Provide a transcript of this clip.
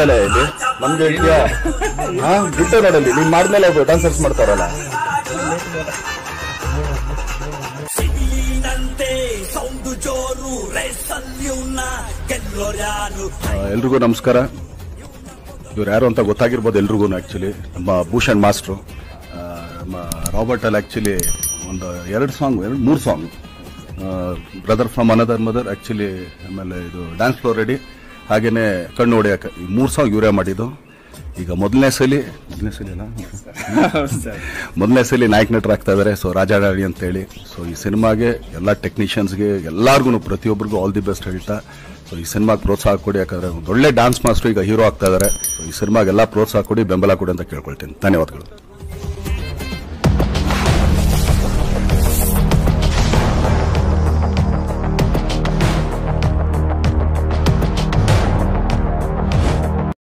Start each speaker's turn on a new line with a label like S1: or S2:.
S1: ತಲೆ ಇಲ್ಲಿ ನಮ್ಗೆ ಹೇಳ್ತೀಯಾ ಹಾ ಬಿಟ್ಟು ನೋಡಲ್ಲಿ ನೀನ್ ಮಾಡಿದ್ಮೇಲೆ ಡಾನ್ಸರ್ಸ್ ಮಾಡ್ತಾರಲ್ಲ
S2: ಸಿಡಿಲಿನಂತೆ ಸೌಂಡು ಜೋರು ರೇಸಲ್ಯೂನ ಗೆಲ್ಲೋರ್ಯಾರು
S1: ಎಲ್ರಿಗೂ ನಮಸ್ಕಾರ ಇವ್ರು ಯಾರು ಅಂತ ಗೊತ್ತಾಗಿರ್ಬೋದು ಎಲ್ರಿಗೂ ಆ್ಯಕ್ಚುಲಿ ನಮ್ಮ ಭೂಷಣ್ ಮಾಸ್ಟ್ರು ಆ, ನಮ್ಮ ರಾಬರ್ಟ್ ಅಲ್ಲಿ ಆ್ಯಕ್ಚುಲಿ ಒಂದು ಎರಡು ಸಾಂಗ್ ಎರಡು ಮೂರು song brother from another mother actually ಆಮೇಲೆ ಇದು ಡ್ಯಾನ್ಸ್ ಫ್ಲೋರ್ ರೆಡಿ ಹಾಗೇನೆ ಕಣ್ಣು ಹೊಡೆಯಕ್ಕೆ ಈ ಮೂರು ಸಾಂಗ್ ಇವರೇ ಮಾಡಿದ್ದು ಈಗ ಮೊದಲನೇ ಸಲ ಮೊದಲನೇ ಸಲ ಅಲ್ಲ ಮೊದಲನೇ ಸಲ ನಾಯಕ ನಟರಾಗ್ತಾ ಇದ್ದಾರೆ ಸೊ ರಾಜಾಡಾಳಿ ಅಂತೇಳಿ ಸೊ ಈ ಸಿನಿಮಾಗೆ ಎಲ್ಲ ಟೆಕ್ನಿಷಿಯನ್ಸ್ಗೆ ಎಲ್ಲರಿಗೂ ಪ್ರತಿಯೊಬ್ಬರಿಗೂ ಆಲ್ ದಿ ಬೆಸ್ಟ್ ಹೇಳ್ತಾ ಸೊ ಈ ಸಿನಿಮಾಗೆ ಪ್ರೋತ್ಸಾಹ ಕೊಡಿ ಯಾಕಂದ್ರೆ ಒಂದು ಒಳ್ಳೆ ಡ್ಯಾನ್ಸ್ ಮಾಸ್ಟರ್ ಈಗ ಹೀರೋ ಆಗ್ತಾ ಇದ್ದಾರೆ ಸೊ ಈ ಸಿನಿಮಾಗೆಲ್ಲ ಪ್ರೋತ್ಸಾಹ ಕೊಡಿ ಬೆಂಬಲ ಕೊಡಿ ಅಂತ ಕೇಳ್ಕೊಳ್ತೀನಿ ಧನ್ಯವಾದಗಳು